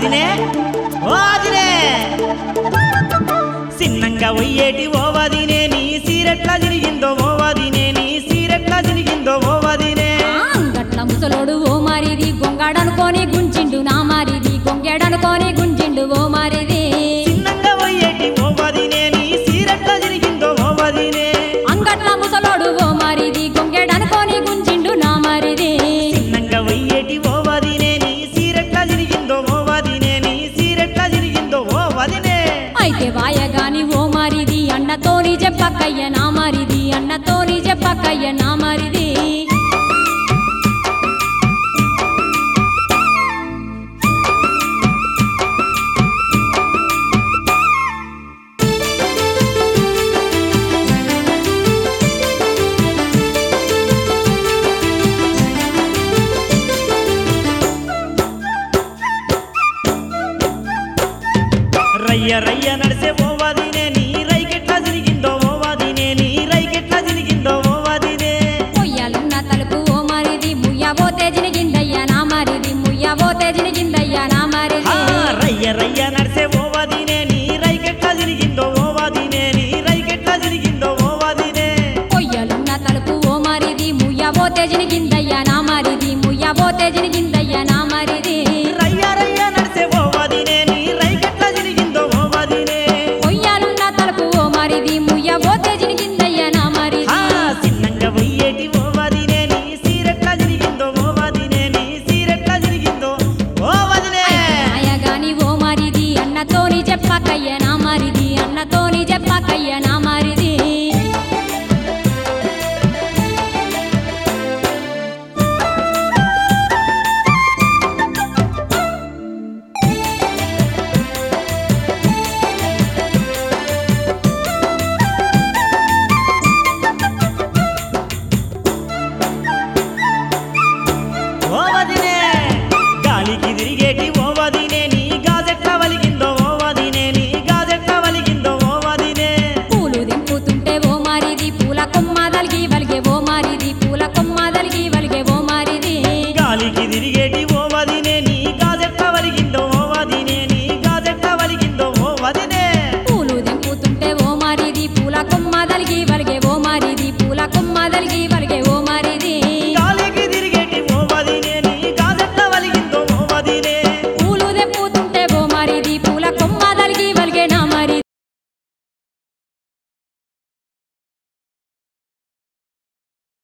వదినే ఓ వదినే సిన్నంగా ఒయ్యేటి ఓ వదినే నీ సీరెట్లా తిరిగిందో ఓ వదినే నీ సీరెట్లా తిరిగిందో ఓ వదినే ఆ అంగట్ల ముసలోడు ఓ మారిది గొంగాడనుకోని గుంజిండు నా మారిది గొంగేడనుకోని గుంజిండు ఓ మారిది సిన్నంగా ఒయ్యేటి ఓ వదినే నీ సీరెట్లా తిరిగిందో ఓ వదినే అంగట్ల ముసలోడు ఓ మారిది గొంగేడనుకోని గుంజిండు నా మారిది చిన్నంగా వెయ్యేటి ఓ వదినే నీ సీరెట్లా తిరిగిందో ఓ వదినే నీ సీరెట్లా తిరిగిందో ఓ వదినే అయితే వాయగాని ఓ మారిది అన్నతోని చెప్పక్కయ్య నా మారిది అన్నతోని చెప్పక్కయ్య నా మారిది రయ్య రయ్య నడిసే ఓ వదినే నీ రైకెట్లా తిరిగిందో ఓ వదినే నీ రైకెట్లా తిరిగిందో ఓ వదినే ముయ్యాలున్న తలుపు ఓ మారిది ముయ్యబోతే జినిగిందయ్యా నా మారిది ముయ్యబోతే జినిగిందయ్యా నా ఆ, మారిది రయ్య రయ్య నడిసే ఓ